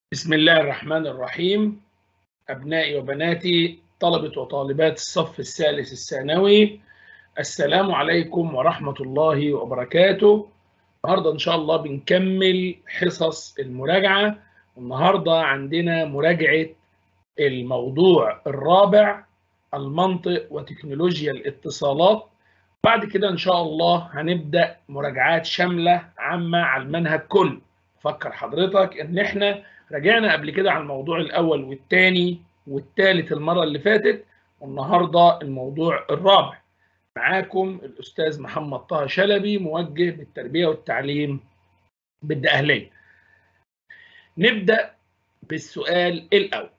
بسم الله الرحمن الرحيم أبنائي وبناتي طلبة وطالبات الصف الثالث الثانوي السلام عليكم ورحمة الله وبركاته النهاردة إن شاء الله بنكمل حصص المراجعة والنهاردة عندنا مراجعة الموضوع الرابع المنطق وتكنولوجيا الاتصالات بعد كده إن شاء الله هنبدأ مراجعات شاملة عامة على المنهج كله فكر حضرتك إن إحنا راجعنا قبل كده على الموضوع الأول والثاني والثالث المرة اللي فاتت والنهاردة الموضوع الرابع معاكم الأستاذ محمد طه شلبي موجه بالتربية والتعليم بالدقهلية نبدأ بالسؤال الأول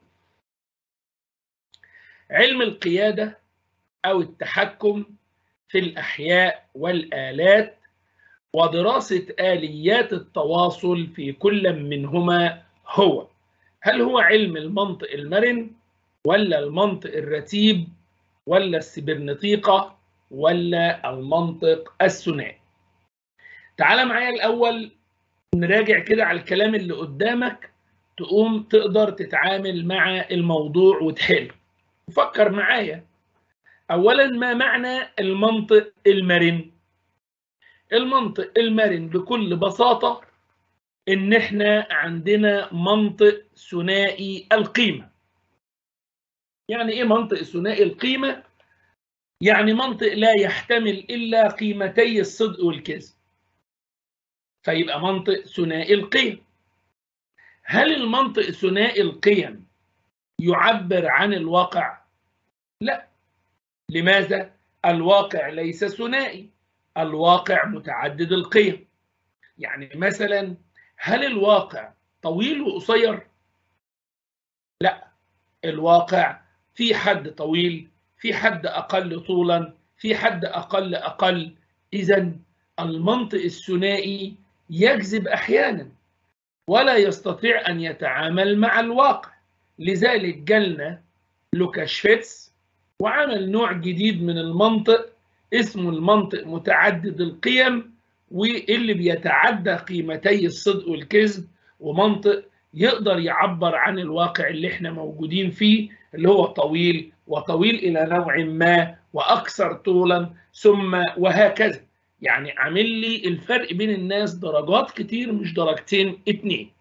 علم القيادة أو التحكم في الأحياء والآلات ودراسة آليات التواصل في كل منهما هو هل هو علم المنطق المرن ولا المنطق الرتيب ولا السبرنطيقة ولا المنطق الثنائي تعال معايا الأول نراجع كده على الكلام اللي قدامك تقوم تقدر تتعامل مع الموضوع وتحل فكر معايا أولا ما معنى المنطق المرن المنطق المرن بكل بساطة ان احنا عندنا منطق ثنائي القيمه يعني ايه منطق ثنائي القيمه يعني منطق لا يحتمل الا قيمتي الصدق والكذب فيبقى منطق ثنائي القيم هل المنطق ثنائي القيم يعبر عن الواقع لا لماذا الواقع ليس ثنائي الواقع متعدد القيم يعني مثلا هل الواقع طويل وقصير؟ لا الواقع في حد طويل في حد أقل طولا في حد أقل أقل إذا المنطق الثنائي يجذب أحيانا ولا يستطيع أن يتعامل مع الواقع لذلك جالنا لوكاشفيتس وعمل نوع جديد من المنطق اسمه المنطق متعدد القيم واللي بيتعدى قيمتي الصدق والكذب ومنطق يقدر يعبر عن الواقع اللي احنا موجودين فيه اللي هو طويل وطويل الى نوع ما واكثر طولا ثم وهكذا يعني عامل لي الفرق بين الناس درجات كتير مش درجتين اتنين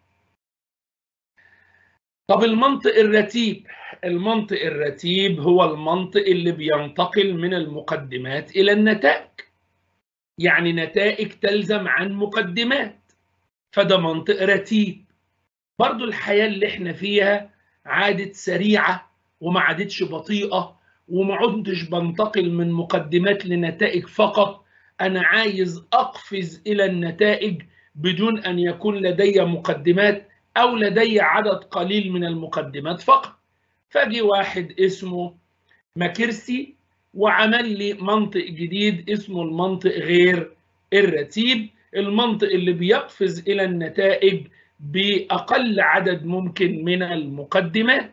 طب المنطق الرتيب المنطق الرتيب هو المنطق اللي بينتقل من المقدمات الى النتائج يعني نتائج تلزم عن مقدمات فده منطق رتيب برضو الحياة اللي احنا فيها عادت سريعة وما عادتش بطيئة وما عدتش بنتقل من مقدمات لنتائج فقط أنا عايز أقفز إلى النتائج بدون أن يكون لدي مقدمات أو لدي عدد قليل من المقدمات فقط فجي واحد اسمه ماكرسي وعمل لي منطق جديد اسمه المنطق غير الرتيب المنطق اللي بيقفز الى النتائج باقل عدد ممكن من المقدمات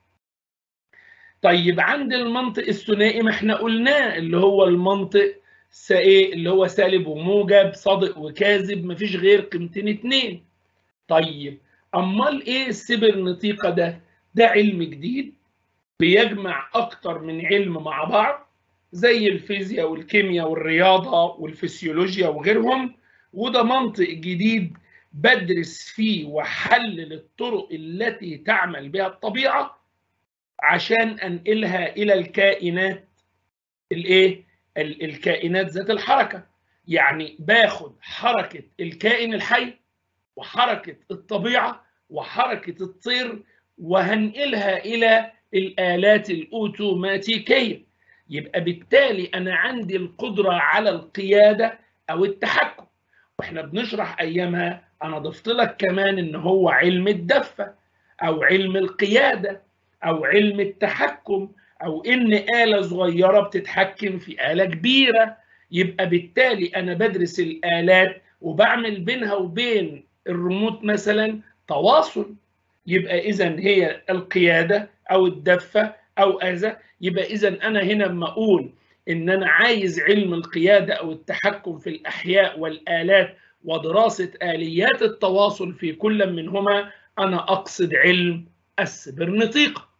طيب عند المنطق الثنائي ما احنا قلناه اللي هو المنطق ايه اللي هو سالب وموجب صادق وكاذب مفيش غير قيمتين اتنين طيب امال ايه السبرنطيقه ده ده علم جديد بيجمع أكتر من علم مع بعض زي الفيزياء والكيمياء والرياضة والفسيولوجيا وغيرهم وده منطق جديد بدرس فيه وحلل الطرق التي تعمل بها الطبيعة عشان أنقلها إلى الكائنات الإيه؟ الكائنات ذات الحركة يعني باخد حركة الكائن الحي وحركة الطبيعة وحركة الطير وهنقلها إلى الآلات الأوتوماتيكية يبقى بالتالي أنا عندي القدرة على القيادة أو التحكم وإحنا بنشرح أيامها أنا ضفت لك كمان إن هو علم الدفة أو علم القيادة أو علم التحكم أو إن آلة صغيرة بتتحكم في آلة كبيرة يبقى بالتالي أنا بدرس الآلات وبعمل بينها وبين الريموت مثلا تواصل يبقى إذا هي القيادة او الدفه او اذى يبقى اذا انا هنا لما اقول ان انا عايز علم القياده او التحكم في الاحياء والالات ودراسه اليات التواصل في كل منهما أنا أقصد علم السبرنطيقة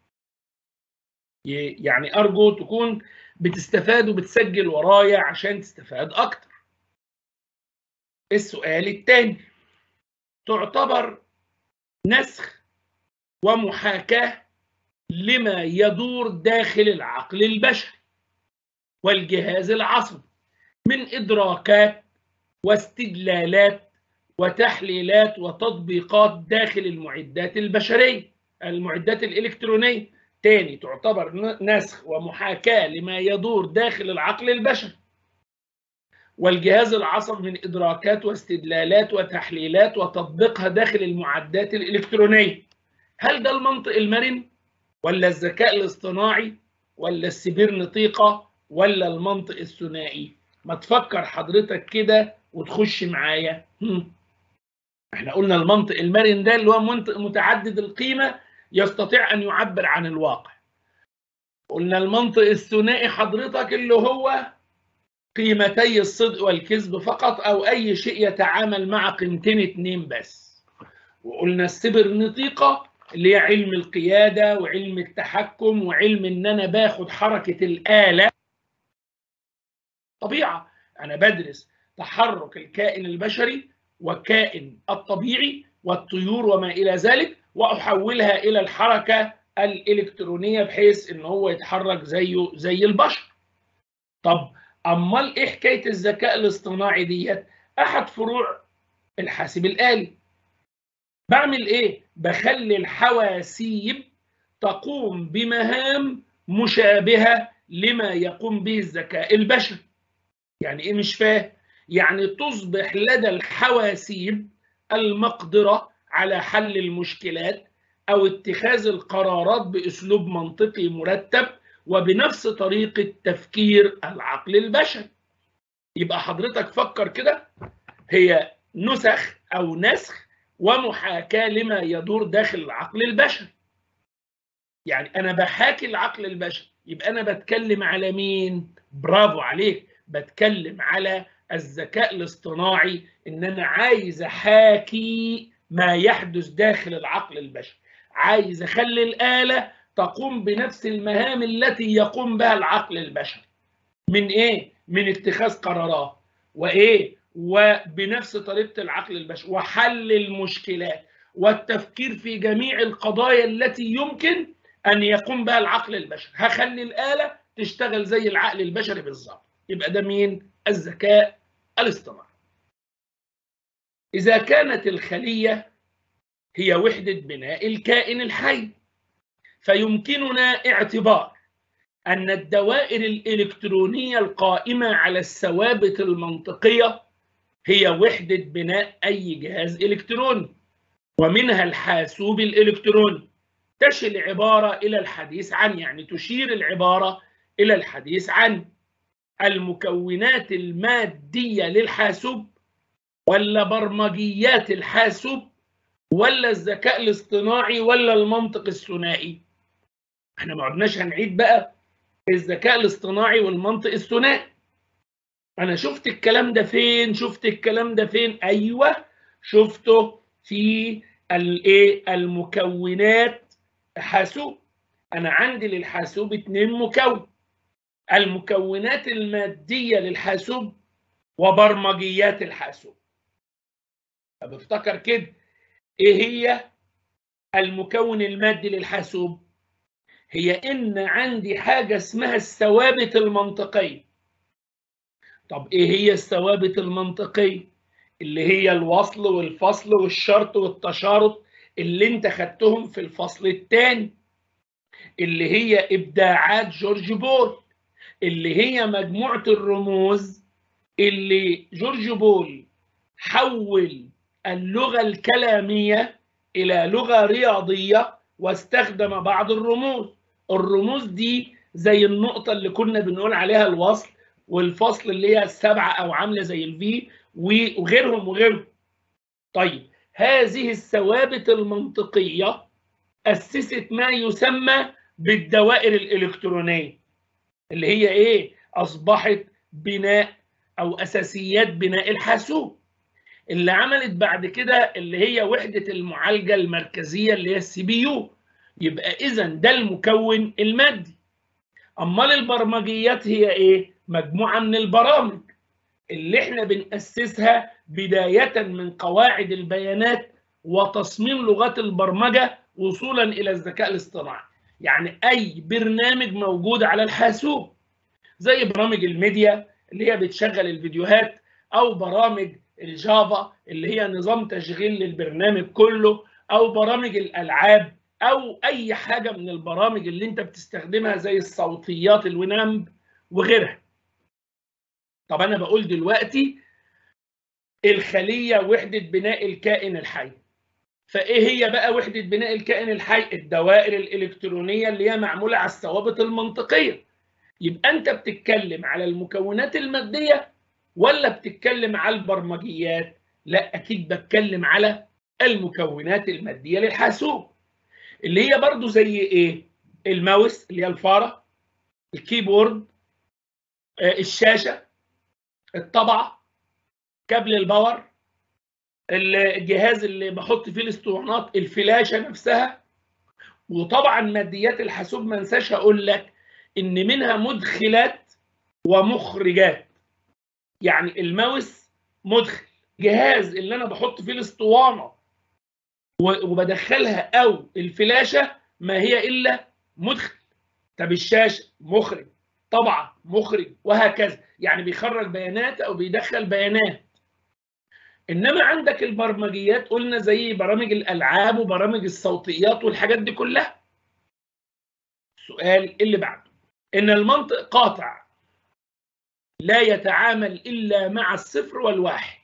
يعني أرجو تكون بتستفاد وبتسجل ورايا عشان تستفاد أكتر السؤال الثاني تعتبر نسخ ومحاكاة لما يدور داخل العقل البشري والجهاز العصبي من إدراكات واستدلالات وتحليلات وتطبيقات داخل المعدات البشرية المعدات الإلكترونية تاني تعتبر نسخ ومحاكاة لما يدور داخل العقل البشري والجهاز العصبي من إدراكات واستدلالات وتحليلات وتطبيقها داخل المعدات الإلكترونية هل ده المنطق المرن ولا الذكاء الاصطناعي ولا السبرنطيقة ولا المنطق الثنائي ما تفكر حضرتك كده وتخش معايا احنا قلنا المنطق المرن ده اللي هو منطق متعدد القيمة يستطيع أن يعبر عن الواقع قلنا المنطق الثنائي حضرتك اللي هو قيمتي الصدق والكذب فقط أو أي شيء يتعامل مع قيمتين اتنين بس وقلنا السبرنطيقة اللي هي علم القيادة وعلم التحكم وعلم إن أنا باخد حركة الآلة طبيعة أنا بدرس تحرك الكائن البشري والكائن الطبيعي والطيور وما إلى ذلك وأحولها إلى الحركة الإلكترونية بحيث إن هو يتحرك زيه زي البشر طب أمال إيه حكاية الذكاء الاصطناعي ديت أحد فروع الحاسب الآلي بعمل إيه؟ بخلي الحواسيب تقوم بمهام مشابهة لما يقوم به الذكاء البشري يعني إيه مش فاهم؟ يعني تصبح لدى الحواسيب المقدرة على حل المشكلات أو اتخاذ القرارات بأسلوب منطقي مرتب وبنفس طريقة تفكير العقل البشري يبقى حضرتك فكر كده هي نسخ أو نسخ ومحاكاة لما يدور داخل العقل البشري يعني أنا بحاكي العقل البشري يبقى أنا بتكلم على مين؟ برافو عليك بتكلم على الذكاء الاصطناعي إن أنا عايز أحاكي ما يحدث داخل العقل البشري عايز أخلي الآلة تقوم بنفس المهام التي يقوم بها العقل البشري من ايه من اتخاذ قرارات وايه وبنفس طريقه العقل البشري وحل المشكلات والتفكير في جميع القضايا التي يمكن ان يقوم بها العقل البشري هخلي الاله تشتغل زي العقل البشري بالظبط يبقى ده مين الذكاء الاصطناعي اذا كانت الخليه هي وحده بناء الكائن الحي فيمكننا اعتبار أن الدوائر الإلكترونية القائمة على الثوابت المنطقية هي وحدة بناء أي جهاز إلكتروني ومنها الحاسوب الإلكتروني تشي العبارة إلى الحديث عن يعني تشير العبارة إلى الحديث عن المكونات المادية للحاسوب ولا برمجيات الحاسوب ولا الذكاء الاصطناعي ولا المنطق الثنائي احنا ما عدناش هنعيد بقى الذكاء الاصطناعي والمنطق الثنائي انا شفت الكلام ده فين شفت الكلام ده فين ايوه شفته في الايه المكونات حاسوب انا عندي للحاسوب اتنين مكون المكونات الماديه للحاسوب وبرمجيات الحاسوب طب افتكر كده ايه هي المكون المادي للحاسوب هي ان عندي حاجه اسمها الثوابت المنطقيه طب ايه هي الثوابت المنطقيه اللي هي الوصل والفصل والشرط والتشارط اللي انت خدتهم في الفصل الثاني اللي هي ابداعات جورج بول اللي هي مجموعه الرموز اللي جورج بول حول اللغه الكلاميه الى لغه رياضيه واستخدم بعض الرموز الرموز دي زي النقطة اللي كنا بنقول عليها الوصل والفصل اللي هي السبعة أو عاملة زي الفي وغيرهم وغيرهم طيب هذه الثوابت المنطقية أسست ما يسمى بالدوائر الإلكترونية اللي هي إيه؟ أصبحت بناء أو أساسيات بناء الحاسوب اللي عملت بعد كده اللي هي وحده المعالجه المركزيه اللي هي السي بي يو يبقى اذا ده المكون المادي امال البرمجيات هي ايه مجموعه من البرامج اللي احنا بنأسسها بدايه من قواعد البيانات وتصميم لغات البرمجه وصولا الى الذكاء الاصطناعي يعني اي برنامج موجود على الحاسوب زي برامج الميديا اللي هي بتشغل الفيديوهات او برامج الجافا اللي هي نظام تشغيل للبرنامج كله او برامج الالعاب او اي حاجه من البرامج اللي انت بتستخدمها زي الصوتيات الوينامب وغيرها طب انا بقول دلوقتي الخليه وحده بناء الكائن الحي فايه هي بقى وحده بناء الكائن الحي الدوائر الالكترونيه اللي هي معموله على الثوابت المنطقيه يبقى انت بتتكلم على المكونات الماديه ولا بتتكلم على البرمجيات لا اكيد بتكلم على المكونات الماديه للحاسوب اللي هي برضو زي ايه الماوس اللي هي الفاره الكيبورد الشاشه الطبعه كابل الباور الجهاز اللي بحط فيه الاسطوانات الفلاشه نفسها وطبعا ماديات الحاسوب ما انساش اقول لك ان منها مدخلات ومخرجات يعني الماوس مدخل جهاز اللي انا بحط فيه الاسطوانه وبدخلها او الفلاشه ما هي الا مدخل طب الشاشه مخرج طبعا مخرج وهكذا يعني بيخرج بيانات او بيدخل بيانات انما عندك البرمجيات قلنا زي برامج الالعاب وبرامج الصوتيات والحاجات دي كلها السؤال اللي بعده ان المنطق قاطع لا يتعامل الا مع الصفر والواحد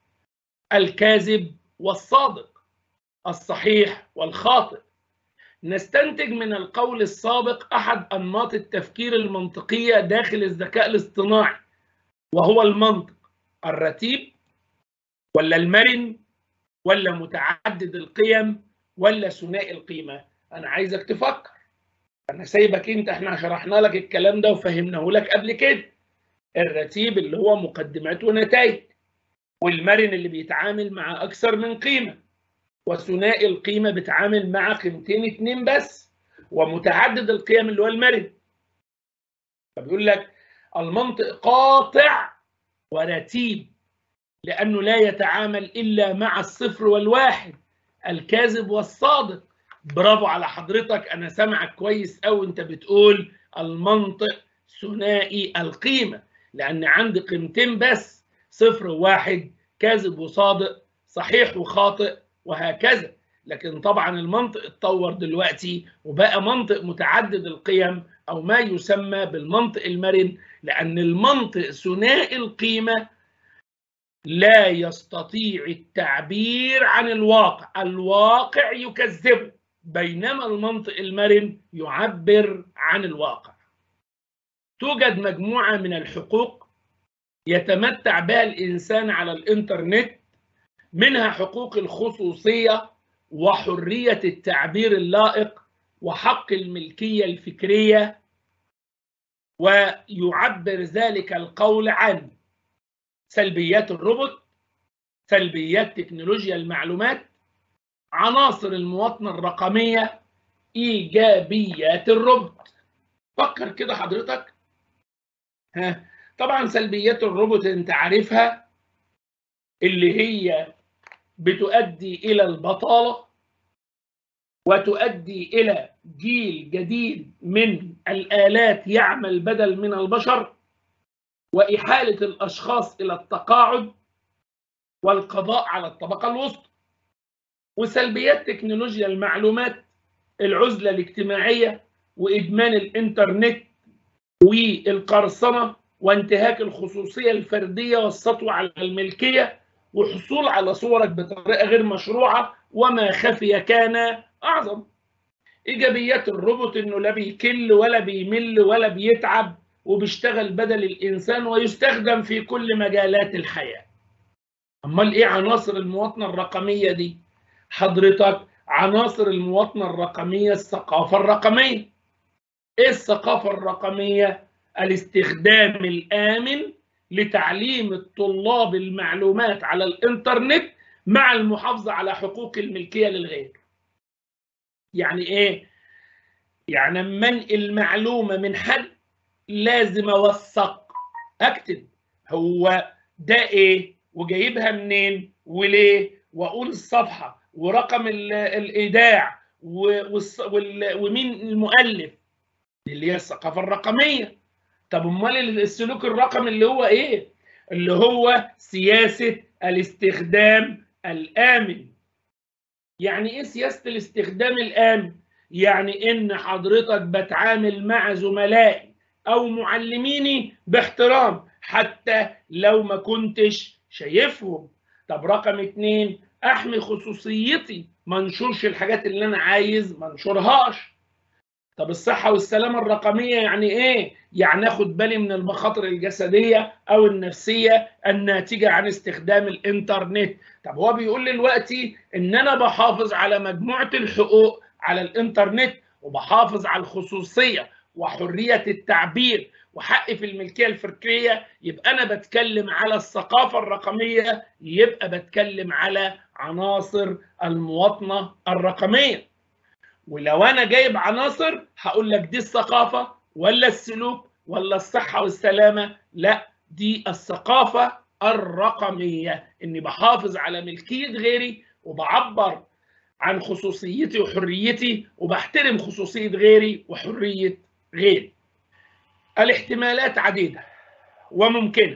الكاذب والصادق الصحيح والخاطئ نستنتج من القول السابق احد انماط التفكير المنطقيه داخل الذكاء الاصطناعي وهو المنطق الرتيب ولا المرن ولا متعدد القيم ولا ثنائي القيمه انا عايزك تفكر انا سايبك انت احنا شرحنا لك الكلام ده وفهمناه لك قبل كده الرتيب اللي هو مقدمات ونتائج والمرن اللي بيتعامل مع اكثر من قيمه وثنائي القيمه بيتعامل مع قيمتين اتنين بس ومتعدد القيم اللي هو المرن فبيقول لك المنطق قاطع ورتيب لانه لا يتعامل الا مع الصفر والواحد الكاذب والصادق برافو على حضرتك انا سامعك كويس قوي انت بتقول المنطق ثنائي القيمه لان عندي قيمتين بس صفر وواحد كاذب وصادق صحيح وخاطئ وهكذا لكن طبعا المنطق اتطور دلوقتي وبقى منطق متعدد القيم او ما يسمى بالمنطق المرن لان المنطق ثنائي القيمه لا يستطيع التعبير عن الواقع الواقع يكذبه بينما المنطق المرن يعبر عن الواقع توجد مجموعه من الحقوق يتمتع بها الانسان على الانترنت منها حقوق الخصوصيه وحريه التعبير اللائق وحق الملكيه الفكريه ويعبر ذلك القول عن سلبيات الروبوت سلبيات تكنولوجيا المعلومات عناصر المواطنه الرقميه ايجابيات الروبوت فكر كده حضرتك ها طبعا سلبيات الروبوت انت عارفها اللي هي بتؤدي الى البطاله وتؤدي الى جيل جديد من الالات يعمل بدل من البشر واحاله الاشخاص الى التقاعد والقضاء على الطبقه الوسطى وسلبيات تكنولوجيا المعلومات العزله الاجتماعيه وادمان الانترنت والقرصنه وانتهاك الخصوصيه الفرديه والسطوه على الملكيه وحصول على صورك بطريقه غير مشروعه وما خفي كان اعظم ايجابيات الروبوت انه لا بيكل ولا بيمل ولا بيتعب وبيشتغل بدل الانسان ويستخدم في كل مجالات الحياه امال ايه عناصر المواطنه الرقميه دي حضرتك عناصر المواطنه الرقميه الثقافه الرقميه ايه الثقافه الرقميه الاستخدام الامن لتعليم الطلاب المعلومات على الانترنت مع المحافظه على حقوق الملكيه للغير يعني ايه يعني منقل معلومه من حد لازم اوثق اكتب هو ده ايه وجايبها منين وليه واقول الصفحه ورقم الايداع ومين المؤلف اللي هي الثقافه الرقميه طب امال السلوك الرقمي اللي هو ايه اللي هو سياسه الاستخدام الامن يعني ايه سياسه الاستخدام الامن يعني ان حضرتك بتعامل مع زملائي او معلميني باحترام حتى لو ما كنتش شايفهم طب رقم اتنين احمي خصوصيتي ما انشرش الحاجات اللي انا عايز ما انشرهاش طب الصحه والسلامه الرقميه يعني ايه يعني اخد بالي من المخاطر الجسديه او النفسيه الناتجه عن استخدام الانترنت طب هو بيقول لي دلوقتي ان انا بحافظ على مجموعه الحقوق على الانترنت وبحافظ على الخصوصيه وحريه التعبير وحقي في الملكيه الفكريه يبقى انا بتكلم على الثقافه الرقميه يبقى بتكلم على عناصر المواطنه الرقميه ولو انا جايب عناصر هقول لك دي الثقافه ولا السلوك ولا الصحه والسلامه لا دي الثقافه الرقميه اني بحافظ على ملكيه غيري وبعبر عن خصوصيتي وحريتي وبحترم خصوصيه غيري وحريه غيري الاحتمالات عديده وممكنه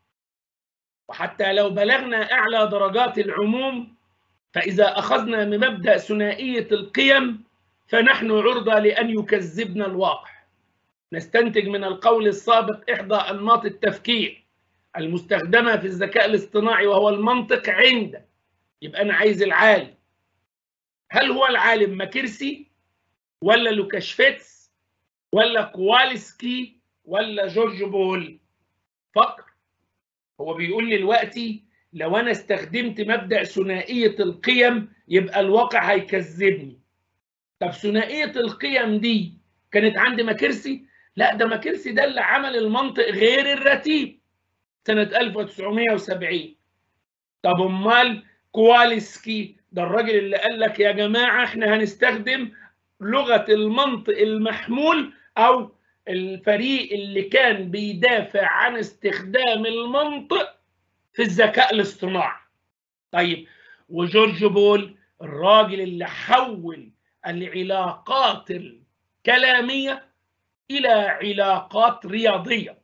وحتى لو بلغنا اعلى درجات العموم فاذا اخذنا من مبدا ثنائيه القيم فنحن عرضه لان يكذبنا الواقع نستنتج من القول السابق احدى انماط التفكير المستخدمه في الذكاء الاصطناعي وهو المنطق عند يبقى انا عايز العالم هل هو العالم ماكيرسي ولا لوكاشفيتس ولا كوالسكي ولا جورج بول فكر هو بيقول لي دلوقتي لو انا استخدمت مبدا ثنائيه القيم يبقى الواقع هيكذبني طب ثنائيه القيم دي كانت عند ماكيرسي لا ده ماكيرسي ده اللي عمل المنطق غير الرتيب سنه 1970 طب امال كوالسكي ده الراجل اللي قال لك يا جماعه احنا هنستخدم لغه المنطق المحمول او الفريق اللي كان بيدافع عن استخدام المنطق في الذكاء الاصطناعي طيب وجورج بول الراجل اللي حول العلاقات الكلاميه الى علاقات رياضيه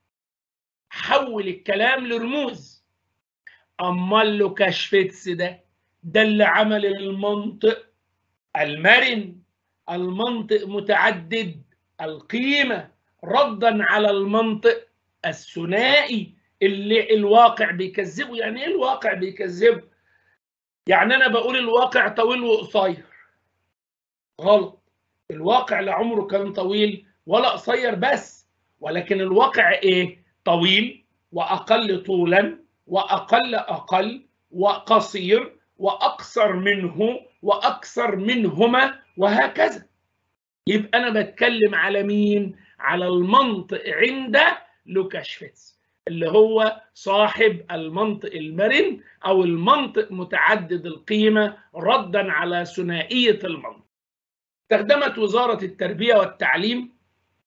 حول الكلام لرموز اما لوكاشفيتس ده ده اللي عمل المنطق المرن المنطق متعدد القيمه ردا على المنطق الثنائي اللي الواقع بيكذبه يعني ايه الواقع بيكذبه يعني انا بقول الواقع طويل وقصير غلط الواقع لا عمره كان طويل ولا قصير بس ولكن الواقع ايه طويل واقل طولا واقل اقل وقصير واقصر منه واكثر منهما وهكذا يبقى انا بتكلم على مين على المنطق عند لوكاشفيتس اللي هو صاحب المنطق المرن او المنطق متعدد القيمه ردا على ثنائيه المنطق استخدمت وزاره التربيه والتعليم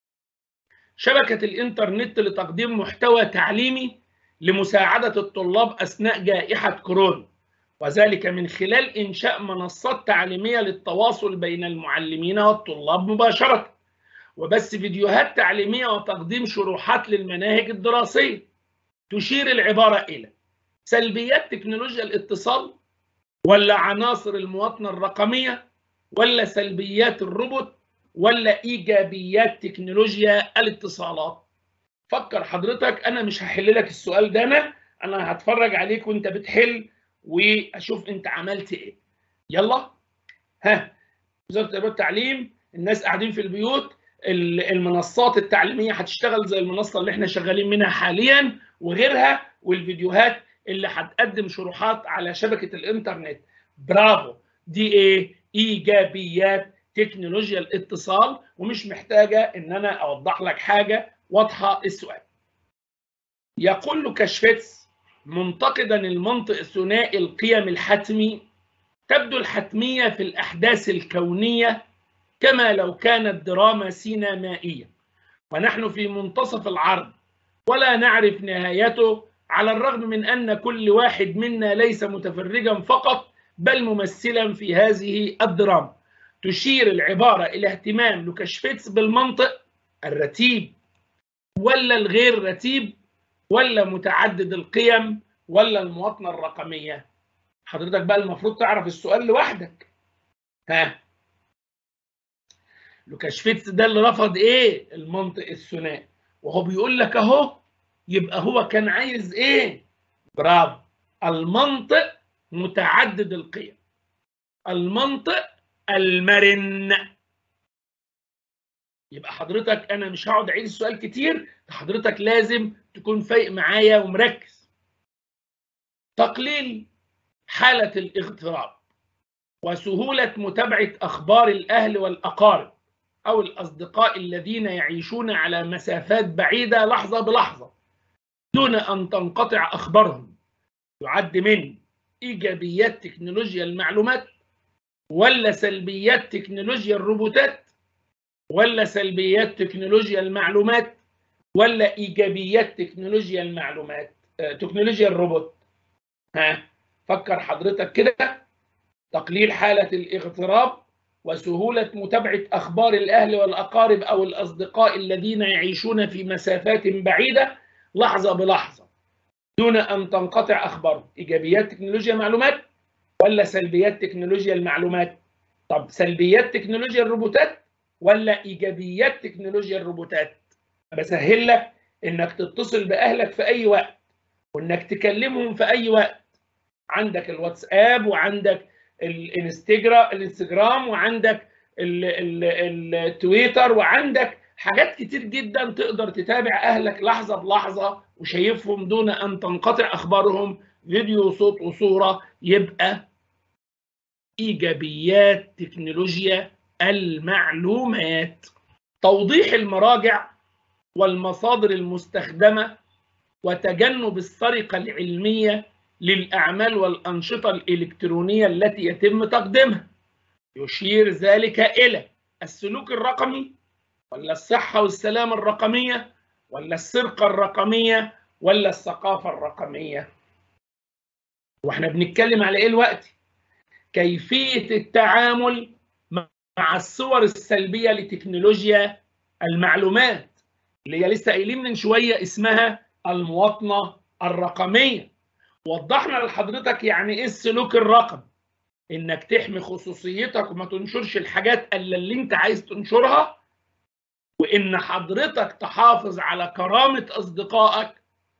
شبكه الانترنت لتقديم محتوى تعليمي لمساعده الطلاب اثناء جائحه كورونا وذلك من خلال انشاء منصات تعليميه للتواصل بين المعلمين والطلاب مباشره وبث فيديوهات تعليميه وتقديم شروحات للمناهج الدراسيه تشير العباره الى سلبيات تكنولوجيا الاتصال ولا عناصر المواطنه الرقميه ولا سلبيات الروبوت ولا ايجابيات تكنولوجيا الاتصالات فكر حضرتك انا مش هحل لك السؤال ده انا انا هتفرج عليك وانت بتحل واشوف انت عملت ايه يلا ها وزاره التربيه والتعليم الناس قاعدين في البيوت المنصات التعليميه هتشتغل زي المنصه اللي احنا شغالين منها حاليا وغيرها والفيديوهات اللي هتقدم شروحات على شبكه الانترنت برافو دي ايه ايجابيات تكنولوجيا الاتصال ومش محتاجه ان انا اوضح لك حاجه واضحه السؤال يقول له كشفتس منتقدا المنطق الثنائي القيم الحتمي تبدو الحتمية في الأحداث الكونية كما لو كانت دراما سينمائية ونحن في منتصف العرض ولا نعرف نهايته على الرغم من أن كل واحد منا ليس متفرجا فقط بل ممثلا في هذه الدراما تشير العبارة إلى اهتمام لوكاشفيتس بالمنطق الرتيب ولا الغير رتيب ولا متعدد القيم ولا المواطنة الرقمية حضرتك بقى المفروض تعرف السؤال لوحدك ها لوكاشفيتس ده اللي رفض ايه المنطق الثنائي وهو بيقول لك اهو يبقى هو كان عايز ايه برافو المنطق متعدد القيم المنطق المرن يبقى حضرتك انا مش هقعد اعيد السؤال كتير حضرتك لازم تكون فايق معايا ومركز تقليل حالة الاغتراب وسهولة متابعة أخبار الأهل والأقارب أو الأصدقاء الذين يعيشون على مسافات بعيدة لحظة بلحظة دون أن تنقطع أخبارهم يعد من إيجابيات تكنولوجيا المعلومات ولا سلبيات تكنولوجيا الروبوتات ولا سلبيات تكنولوجيا المعلومات ولا إيجابيات تكنولوجيا المعلومات آه، تكنولوجيا الروبوت ها فكر حضرتك كده تقليل حالة الاغتراب وسهولة متابعة أخبار الأهل والأقارب أو الأصدقاء الذين يعيشون في مسافات بعيدة لحظة بلحظة دون أن تنقطع أخبارهم إيجابيات تكنولوجيا المعلومات ولا سلبيات تكنولوجيا المعلومات طب سلبيات تكنولوجيا الروبوتات ولا إيجابيات تكنولوجيا الروبوتات بسهل لك إنك تتصل بأهلك في أي وقت وإنك تكلمهم في أي وقت عندك الواتساب وعندك الانستجرام الانستجرام وعندك التويتر وعندك حاجات كتير جدا تقدر تتابع اهلك لحظه بلحظه وشايفهم دون ان تنقطع اخبارهم فيديو صوت وصوره يبقى ايجابيات تكنولوجيا المعلومات توضيح المراجع والمصادر المستخدمه وتجنب السرقه العلميه للأعمال والأنشطة الإلكترونية التي يتم تقديمها يشير ذلك إلى السلوك الرقمي ولا الصحة والسلامة الرقمية ولا السرقة الرقمية ولا الثقافة الرقمية واحنا بنتكلم على ايه الوقت كيفية التعامل مع الصور السلبية لتكنولوجيا المعلومات اللي هي لسه قايلين من شوية اسمها المواطنة الرقمية وضحنا لحضرتك يعني ايه السلوك الرقمي انك تحمي خصوصيتك وما تنشرش الحاجات الا اللي انت عايز تنشرها وان حضرتك تحافظ على كرامه اصدقائك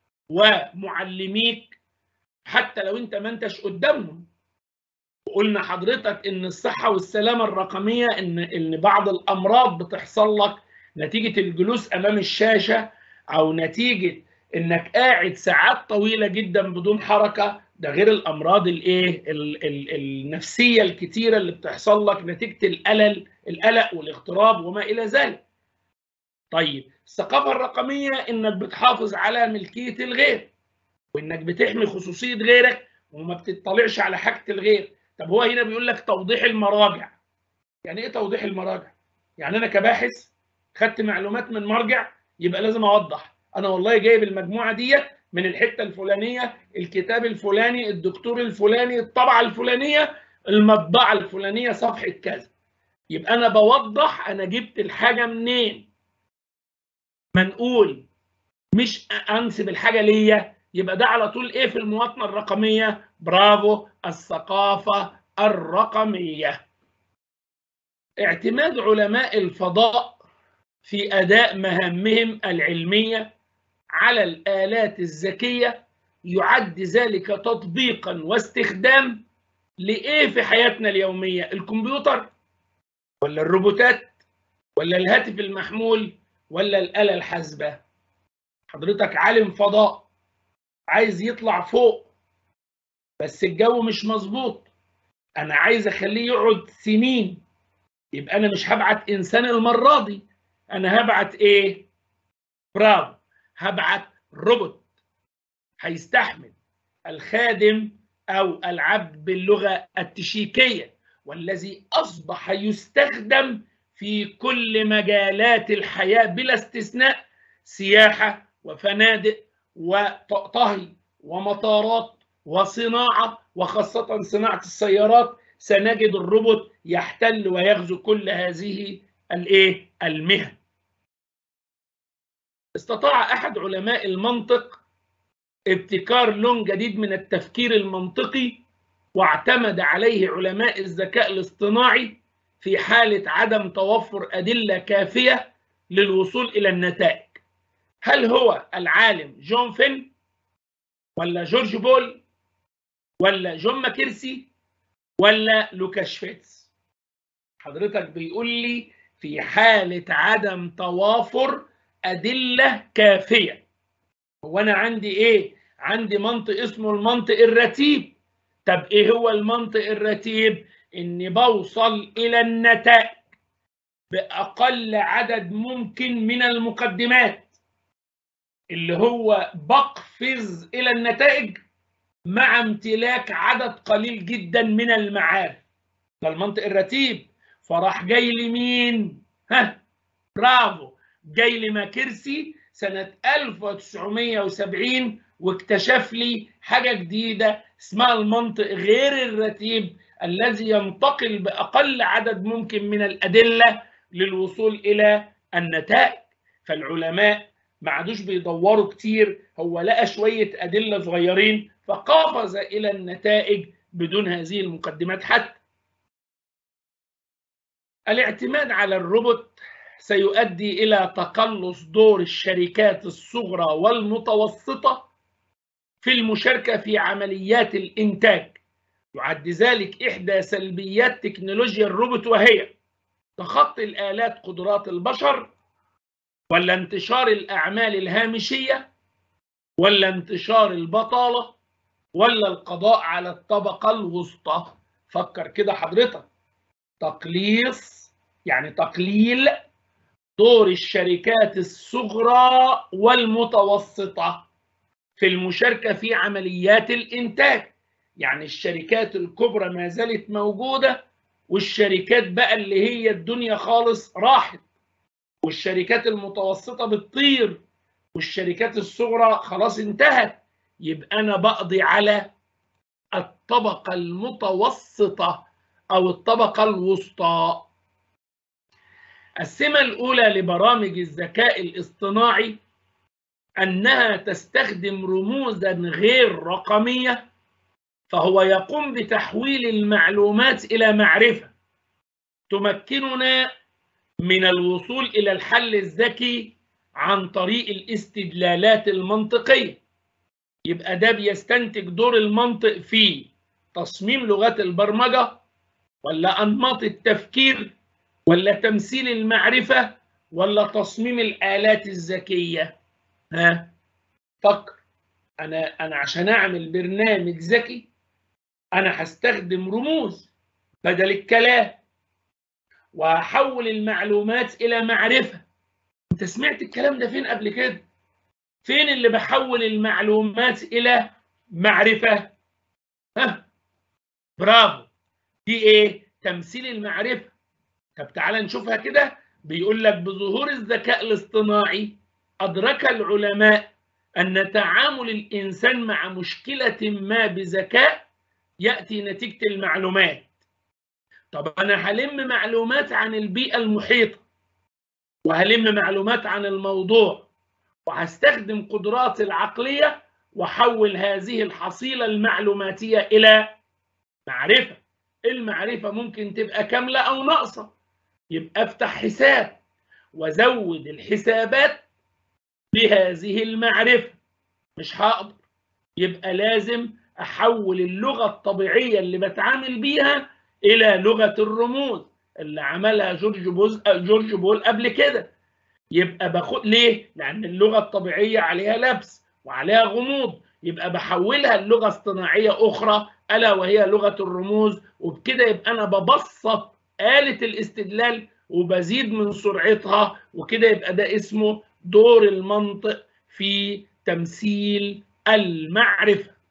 ومعلميك حتى لو انت ما انتش قدامهم وقلنا حضرتك ان الصحه والسلامه الرقميه ان ان بعض الامراض بتحصل لك نتيجه الجلوس امام الشاشه او نتيجه انك قاعد ساعات طويله جدا بدون حركه ده غير الامراض الايه النفسيه الكتيره اللي بتحصل لك نتيجه القلق القلق والاغتراب وما الى ذلك طيب الثقافه الرقميه انك بتحافظ على ملكيه الغير وانك بتحمي خصوصيه غيرك وما بتطلعش على حاجه الغير طب هو هنا بيقول لك توضيح المراجع يعني ايه توضيح المراجع يعني انا كباحث خدت معلومات من مرجع يبقى لازم اوضح انا والله جايب المجموعه ديت من الحته الفلانيه الكتاب الفلاني الدكتور الفلاني الطبعه الفلانيه المطبعه الفلانيه صفحه كذا يبقى انا بوضح انا جبت الحاجه منين ما نقول مش انسب الحاجه ليا يبقى ده على طول ايه في المواطنه الرقميه برافو الثقافه الرقميه اعتماد علماء الفضاء في اداء مهامهم العلميه على الآلات الذكية يعد ذلك تطبيقا واستخدام لإيه في حياتنا اليومية الكمبيوتر ولا الروبوتات ولا الهاتف المحمول ولا الآلة الحاسبة حضرتك عالم فضاء عايز يطلع فوق بس الجو مش مظبوط انا عايز اخليه يقعد سنين يبقى انا مش هبعت انسان المره دي انا هبعت ايه برافو هبعت روبوت هيستحمل الخادم أو العبد باللغة التشيكية والذي أصبح يستخدم في كل مجالات الحياة بلا استثناء سياحة وفنادق وطهي ومطارات وصناعة وخاصة صناعة السيارات سنجد الروبوت يحتل ويغزو كل هذه الايه المهن استطاع احد علماء المنطق ابتكار لون جديد من التفكير المنطقي واعتمد عليه علماء الذكاء الاصطناعي في حالة عدم توفر أدلة كافية للوصول إلى النتائج هل هو العالم جون فين ولا جورج بول ولا جون ماكيرسي ولا لوكاس شفيتس حضرتك بيقول لي في حالة عدم توافر أدلة كافية هو أنا عندي إيه؟ عندي منطق اسمه المنطق الرتيب طب إيه هو المنطق الرتيب؟ إني بوصل إلى النتائج بأقل عدد ممكن من المقدمات اللي هو بقفز إلى النتائج مع امتلاك عدد قليل جدا من المعارف ده المنطق الرتيب فراح جاي لي مين؟ ها برافو جاي لي ماكرسي سنة 1970 واكتشف لي حاجة جديدة اسمها المنطق غير الرتيب الذي ينتقل بأقل عدد ممكن من الأدلة للوصول إلى النتائج فالعلماء ما عادوش بيدوروا كتير هو لقى شوية أدلة صغيرين فقفز إلى النتائج بدون هذه المقدمات حتى الاعتماد على الروبوت سيؤدي إلى تقلص دور الشركات الصغرى والمتوسطة في المشاركة في عمليات الإنتاج يعد ذلك إحدى سلبيات تكنولوجيا الروبوت وهي تخطي الآلات قدرات البشر ولا انتشار الأعمال الهامشية ولا انتشار البطالة ولا القضاء على الطبقة الوسطى فكر كده حضرتك تقليص يعني تقليل دور الشركات الصغرى والمتوسطة في المشاركة في عمليات الإنتاج يعني الشركات الكبرى ما زالت موجودة والشركات بقى اللي هي الدنيا خالص راحت والشركات المتوسطة بتطير والشركات الصغرى خلاص انتهت يبقى أنا بقضي على الطبقة المتوسطة أو الطبقة الوسطى السمة الأولى لبرامج الذكاء الاصطناعي أنها تستخدم رموزا غير رقمية فهو يقوم بتحويل المعلومات إلى معرفة تمكننا من الوصول إلى الحل الذكي عن طريق الاستدلالات المنطقية يبقى ده بيستنتج دور المنطق في تصميم لغات البرمجة ولا أنماط التفكير ولا تمثيل المعرفة ولا تصميم الآلات الذكية ها فكر أنا أنا عشان أعمل برنامج ذكي أنا هستخدم رموز بدل الكلام وهحول المعلومات إلى معرفة أنت سمعت الكلام ده فين قبل كده؟ فين اللي بحول المعلومات إلى معرفة؟ ها برافو دي إيه؟ تمثيل المعرفة طب تعالى نشوفها كده بيقول لك بظهور الذكاء الاصطناعي أدرك العلماء أن تعامل الإنسان مع مشكلة ما بذكاء يأتي نتيجة المعلومات طب أنا هلم معلومات عن البيئة المحيطة وهلم معلومات عن الموضوع وهستخدم قدراتي العقلية وحول هذه الحصيلة المعلوماتية إلى معرفة المعرفة ممكن تبقى كاملة أو ناقصة يبقى افتح حساب وزود الحسابات بهذه المعرفة مش هقدر يبقى لازم أحول اللغة الطبيعية اللي بتعامل بيها إلى لغة الرموز اللي عملها جورج بوز جورج بول قبل كده يبقى باخد ليه؟ لأن اللغة الطبيعية عليها لبس وعليها غموض يبقى بحولها للغة اصطناعية أخرى ألا وهي لغة الرموز وبكده يبقى أنا ببسط آلة الاستدلال وبزيد من سرعتها وكده يبقى ده اسمه دور المنطق في تمثيل المعرفة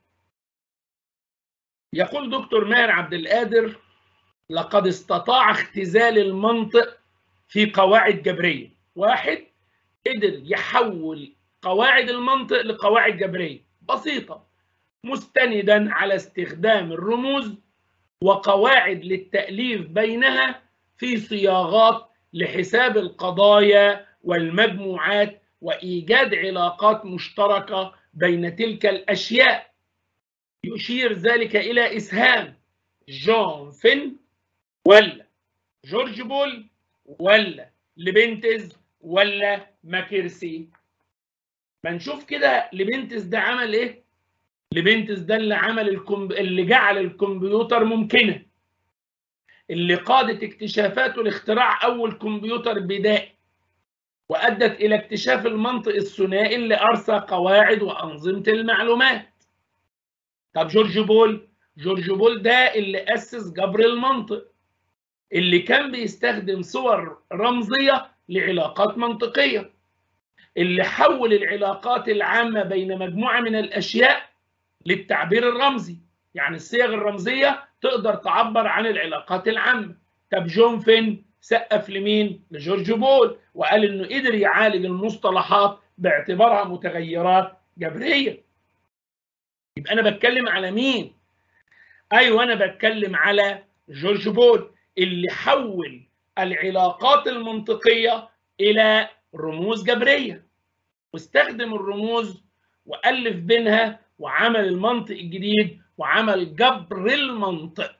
يقول دكتور ماهر عبد القادر لقد استطاع اختزال المنطق في قواعد جبرية واحد قدر يحول قواعد المنطق لقواعد جبرية بسيطة مستندا على استخدام الرموز وقواعد للتأليف بينها في صياغات لحساب القضايا والمجموعات وإيجاد علاقات مشتركة بين تلك الأشياء يشير ذلك إلى إسهام جون فين ولا جورج بول ولا لبنتز ولا ماكيرسي بنشوف كده لبنتز ده عمل ايه لبنتز ده اللي عمل الكمب... اللي جعل الكمبيوتر ممكنه اللي قادت اكتشافاته لاختراع اول كمبيوتر بدائي وادت الى اكتشاف المنطق الثنائي اللي ارسى قواعد وانظمه المعلومات طب جورج بول جورج بول ده اللي اسس جبر المنطق اللي كان بيستخدم صور رمزيه لعلاقات منطقيه اللي حول العلاقات العامه بين مجموعه من الاشياء للتعبير الرمزي يعني الصيغ الرمزيه تقدر تعبر عن العلاقات العامه طب جون فين سقف لمين لجورج بول وقال انه قدر يعالج المصطلحات باعتبارها متغيرات جبريه يبقى انا بتكلم على مين ايوه انا بتكلم على جورج بول اللي حول العلاقات المنطقيه الى رموز جبريه واستخدم الرموز والف بينها وعمل المنطق الجديد وعمل جبر المنطق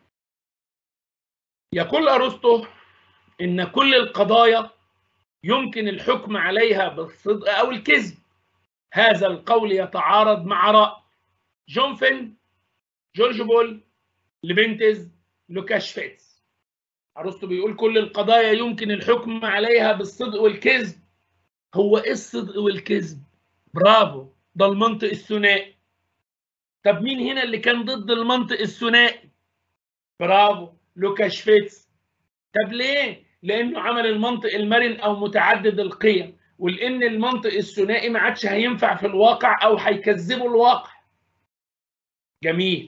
يقول ارسطو ان كل القضايا يمكن الحكم عليها بالصدق او الكذب هذا القول يتعارض مع راي جون فين جورج بول لبنتز لوكاش فيتس ارسطو بيقول كل القضايا يمكن الحكم عليها بالصدق والكذب هو ايه الصدق والكذب برافو ده المنطق الثنائي طب مين هنا اللي كان ضد المنطق الثنائي برافو لوكاش فيتس طب ليه لانه عمل المنطق المرن او متعدد القيم ولان المنطق الثنائي ما عادش هينفع في الواقع او هيكذبوا الواقع جميل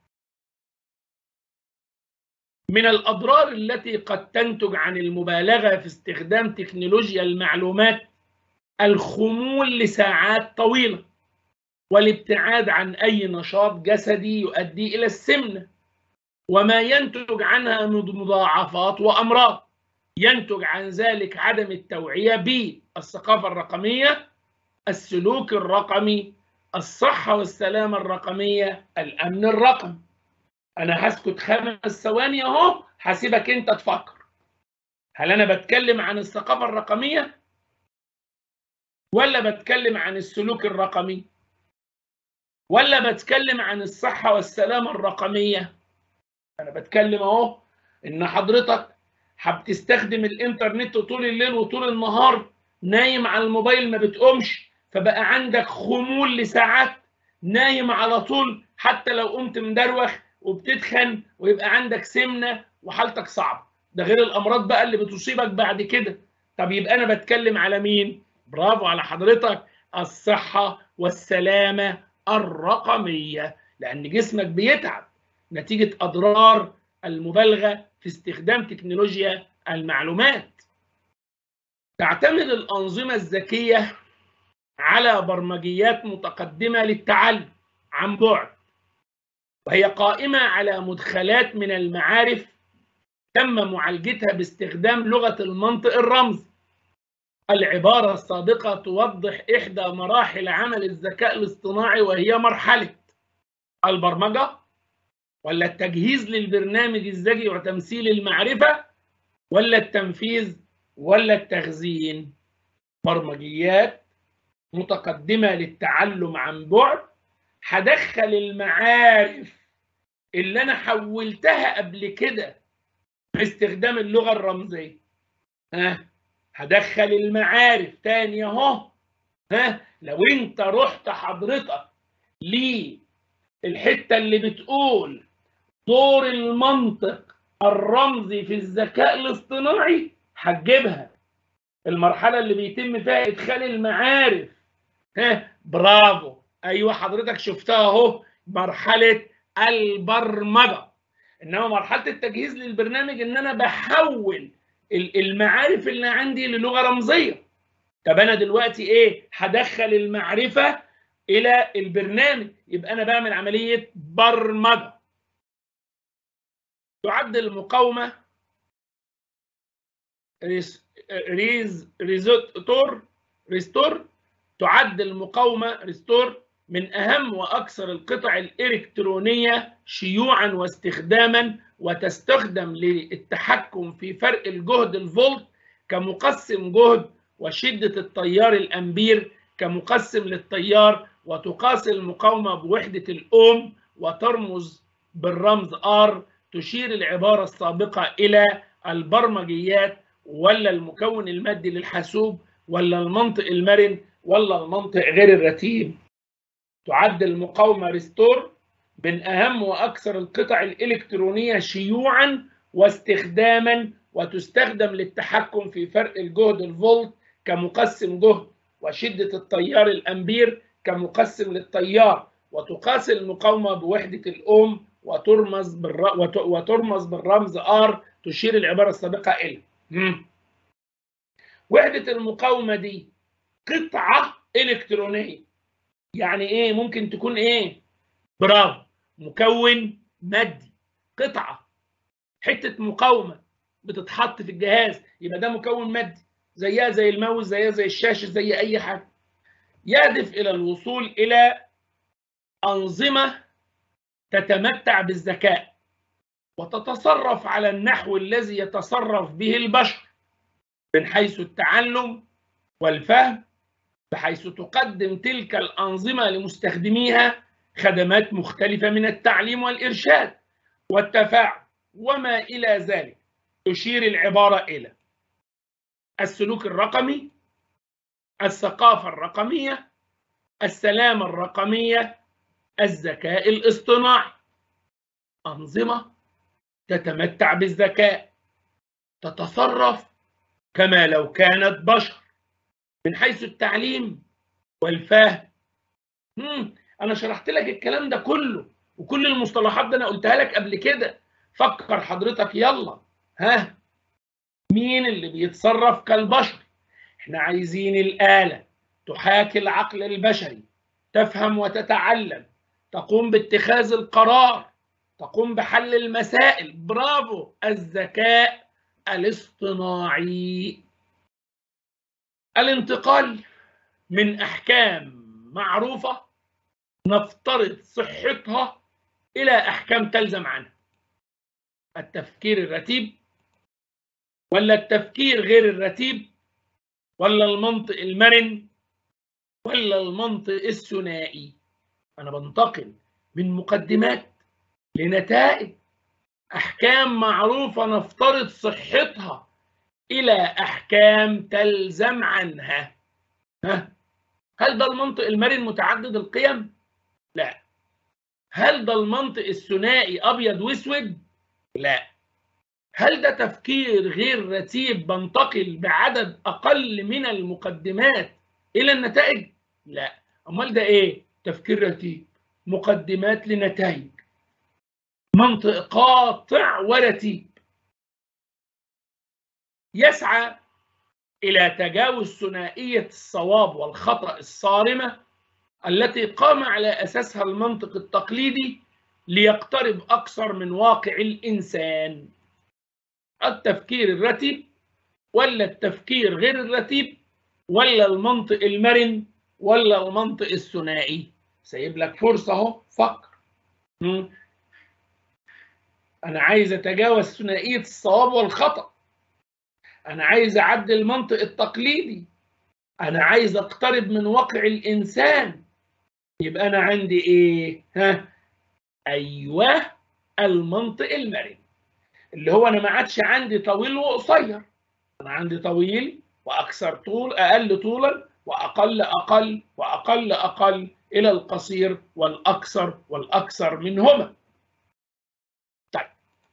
من الاضرار التي قد تنتج عن المبالغه في استخدام تكنولوجيا المعلومات الخمول لساعات طويله والابتعاد عن اي نشاط جسدي يؤدي الى السمنه وما ينتج عنها مضاعفات وامراض ينتج عن ذلك عدم التوعيه بالثقافه الرقميه السلوك الرقمي الصحه والسلامه الرقميه الامن الرقمي انا هسكت خمس ثواني اهو هسيبك انت تفكر هل انا بتكلم عن الثقافه الرقميه ولا بتكلم عن السلوك الرقمي ولا بتكلم عن الصحه والسلامه الرقميه انا بتكلم اهو ان حضرتك هتستخدم الانترنت طول الليل وطول النهار نايم على الموبايل ما بتقومش فبقى عندك خمول لساعات نايم على طول حتى لو قمت مدروخ وبتتخن ويبقى عندك سمنه وحالتك صعبه ده غير الامراض بقى اللي بتصيبك بعد كده طب يبقى انا بتكلم على مين برافو على حضرتك الصحه والسلامه الرقميه لان جسمك بيتعب نتيجه اضرار المبالغه في استخدام تكنولوجيا المعلومات تعتمد الانظمه الذكيه على برمجيات متقدمه للتعلم عن بعد وهي قائمه على مدخلات من المعارف تم معالجتها باستخدام لغه المنطق الرمزي العباره الصادقه توضح احدى مراحل عمل الذكاء الاصطناعي وهي مرحله البرمجه ولا التجهيز للبرنامج الذكي وتمثيل المعرفه ولا التنفيذ ولا التخزين برمجيات متقدمه للتعلم عن بعد هدخل المعارف اللي انا حولتها قبل كده باستخدام اللغه الرمزيه ها هدخل المعارف تاني اهو ها لو انت رحت حضرتك للحته اللي بتقول دور المنطق الرمزي في الذكاء الاصطناعي هتجيبها المرحله اللي بيتم فيها ادخال المعارف ها برافو ايوه حضرتك شفتها اهو مرحله البرمجه انما مرحله التجهيز للبرنامج ان انا بحول المعارف اللي عندي للغه رمزيه طب انا دلوقتي ايه هدخل المعرفه الى البرنامج يبقى انا بعمل عمليه برمجه تعد المقاومه ريز ريزوتور ريستور تعد المقاومه ريستور من اهم واكثر القطع الالكترونيه شيوعا واستخداما وتستخدم للتحكم في فرق الجهد الفولت كمقسم جهد وشده التيار الامبير كمقسم للتيار وتقاس المقاومه بوحده الاوم وترمز بالرمز R تشير العباره السابقه الى البرمجيات ولا المكون المادي للحاسوب ولا المنطق المرن ولا المنطق غير الرتيب تعد المقاومة ريستور من أهم وأكثر القطع الإلكترونية شيوعا واستخداما وتستخدم للتحكم في فرق الجهد الفولت كمقسم جهد وشدة التيار الأمبير كمقسم للتيار وتقاس المقاومة بوحدة الأوم وترمز بالر... وت... وترمز بالرمز R تشير العبارة السابقة إلى وحدة المقاومة دي قطعة إلكترونية يعني إيه ممكن تكون إيه برافو مكون مادي قطعة حتة مقاومة بتتحط في الجهاز يبقى ده مكون مادي زيها زي الماوس زيها زي الشاشة زي أي حاجة يهدف إلى الوصول إلى أنظمة تتمتع بالذكاء وتتصرف على النحو الذي يتصرف به البشر من حيث التعلم والفهم بحيث تقدم تلك الأنظمة لمستخدميها خدمات مختلفة من التعليم والإرشاد والتفاعل وما إلى ذلك تشير العبارة إلى السلوك الرقمي الثقافة الرقمية السلامة الرقمية الذكاء الاصطناعي أنظمة تتمتع بالذكاء تتصرف كما لو كانت بشر من حيث التعليم والفهم مم. أنا شرحت لك الكلام ده كله وكل المصطلحات ده أنا قلتها لك قبل كده فكر حضرتك يلا ها مين اللي بيتصرف كالبشر احنا عايزين الآلة تحاكي العقل البشري تفهم وتتعلم تقوم باتخاذ القرار تقوم بحل المسائل برافو الذكاء الاصطناعي الانتقال من احكام معروفه نفترض صحتها الى احكام تلزم عنها التفكير الرتيب ولا التفكير غير الرتيب ولا المنطق المرن ولا المنطق الثنائي انا بنتقل من مقدمات لنتائج احكام معروفه نفترض صحتها الى احكام تلزم عنها ها هل ده المنطق المرن متعدد القيم لا هل ده المنطق الثنائي ابيض واسود لا هل ده تفكير غير رتيب بنتقل بعدد اقل من المقدمات الى النتائج لا امال ده ايه تفكير رتيب مقدمات لنتائج منطق قاطع ورتيب يسعى الى تجاوز ثنائيه الصواب والخطا الصارمه التي قام على اساسها المنطق التقليدي ليقترب اكثر من واقع الانسان التفكير الرتيب ولا التفكير غير الرتيب ولا المنطق المرن ولا المنطق الثنائي سايب لك فرصه اهو فكر انا عايز اتجاوز ثنائيه الصواب والخطا انا عايز اعدل المنطق التقليدي انا عايز اقترب من واقع الانسان يبقى انا عندي ايه ها ايوه المنطق المرن اللي هو انا ما عادش عندي طويل وقصير انا عندي طويل واكثر طول اقل طولا واقل اقل واقل اقل الى القصير والاكثر والاكثر منهما طيب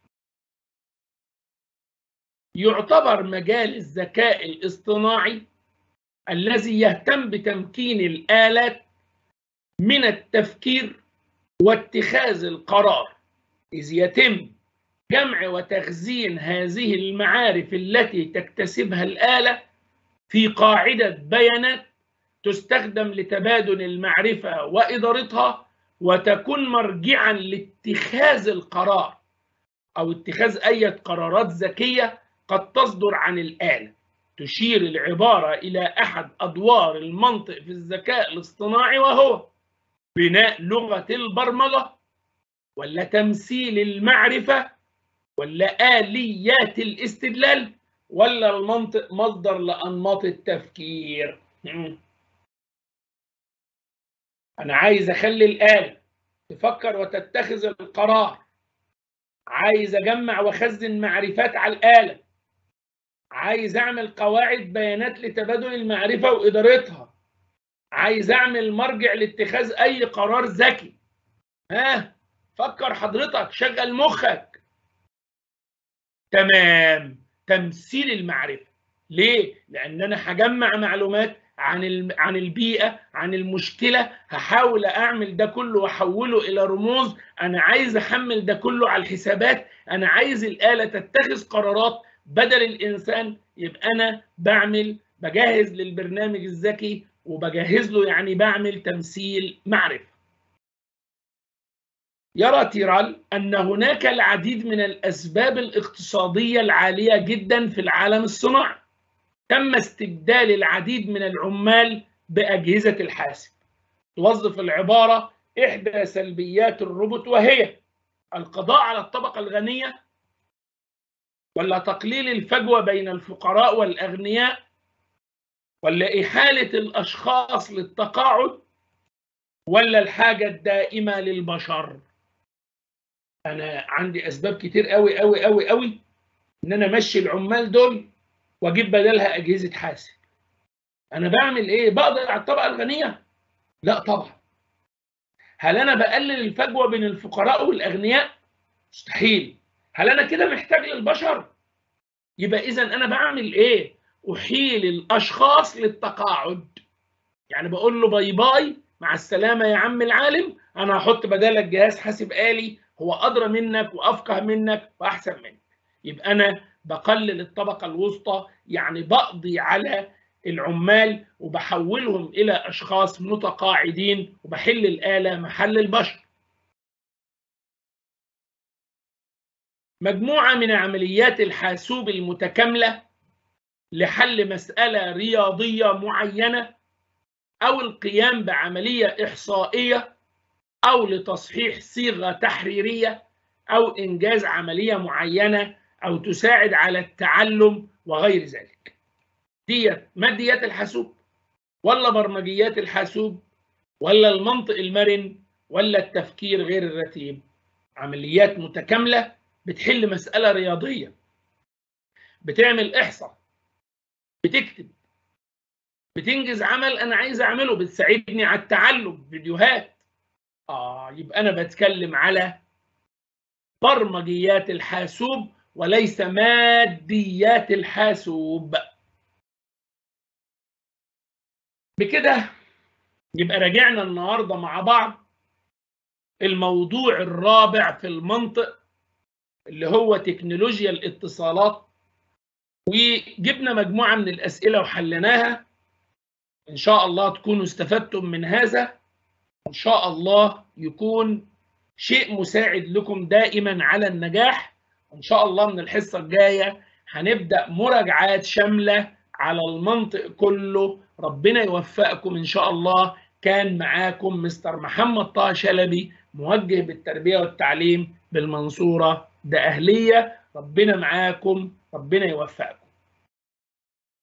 يعتبر مجال الذكاء الاصطناعي الذي يهتم بتمكين الآلات من التفكير واتخاذ القرار إذ يتم جمع وتخزين هذه المعارف التي تكتسبها الآلة في قاعدة بيانات تستخدم لتبادل المعرفة وإدارتها وتكون مرجعا لاتخاذ القرار أو اتخاذ أي قرارات ذكية قد تصدر عن الآلة تشير العبارة إلى أحد أدوار المنطق في الذكاء الاصطناعي وهو بناء لغة البرمجة ولا تمثيل المعرفة ولا آليات الاستدلال ولا المنطق مصدر لأنماط التفكير أنا عايز أخلي الآلة تفكر وتتخذ القرار عايز أجمع وأخزن معرفات على الآلة عايز أعمل قواعد بيانات لتبادل المعرفة وإدارتها عايز أعمل مرجع لاتخاذ أي قرار ذكي ها فكر حضرتك شغل مخك تمام تمثيل المعرفة ليه؟ لأن أنا هجمع معلومات عن عن البيئه عن المشكله هحاول اعمل ده كله واحوله الى رموز انا عايز احمل ده كله على الحسابات انا عايز الاله تتخذ قرارات بدل الانسان يبقى انا بعمل بجهز للبرنامج الذكي وبجهز له يعني بعمل تمثيل معرفه يرى تيرال أن هناك العديد من الأسباب الاقتصادية العالية جدا في العالم الصناعي تم استبدال العديد من العمال بأجهزة الحاسب توظف العبارة إحدى سلبيات الروبوت وهي القضاء على الطبقة الغنية ولا تقليل الفجوة بين الفقراء والأغنياء ولا إحالة الأشخاص للتقاعد ولا الحاجة الدائمة للبشر أنا عندي أسباب كتير قوي قوي قوي قوي إن أنا أمشي العمال دول واجيب بدلها اجهزه حاسب انا بعمل ايه بقدر على الطبقه الغنيه لا طبعا هل انا بقلل الفجوه بين الفقراء والاغنياء مستحيل هل انا كده محتاج للبشر يبقى اذا انا بعمل ايه احيل الاشخاص للتقاعد يعني بقول له باي باي مع السلامه يا عم العالم انا هحط بدالك جهاز حاسب آلي هو ادرى منك وافقه منك واحسن منك يبقى انا بقلل الطبقة الوسطى يعني بقضي على العمال وبحولهم إلى أشخاص متقاعدين وبحل الآلة محل البشر مجموعة من عمليات الحاسوب المتكاملة لحل مسألة رياضية معينة أو القيام بعملية إحصائية أو لتصحيح صيغة تحريرية أو إنجاز عملية معينة أو تساعد على التعلم وغير ذلك ديت ماديات الحاسوب ولا برمجيات الحاسوب ولا المنطق المرن ولا التفكير غير الرتيب عمليات متكاملة بتحل مسألة رياضية بتعمل إحصاء بتكتب بتنجز عمل أنا عايز أعمله بتساعدني على التعلم فيديوهات آه يبقى أنا بتكلم على برمجيات الحاسوب وليس ماديات الحاسوب بكده يبقى راجعنا النهارده مع بعض الموضوع الرابع في المنطق اللي هو تكنولوجيا الاتصالات وجبنا مجموعه من الاسئله وحليناها ان شاء الله تكونوا استفدتم من هذا ان شاء الله يكون شيء مساعد لكم دائما على النجاح ان شاء الله من الحصه الجايه هنبدا مراجعات شامله على المنطق كله ربنا يوفقكم ان شاء الله كان معاكم مستر محمد طه شلبي موجه بالتربيه والتعليم بالمنصوره ده اهليه ربنا معاكم ربنا يوفقكم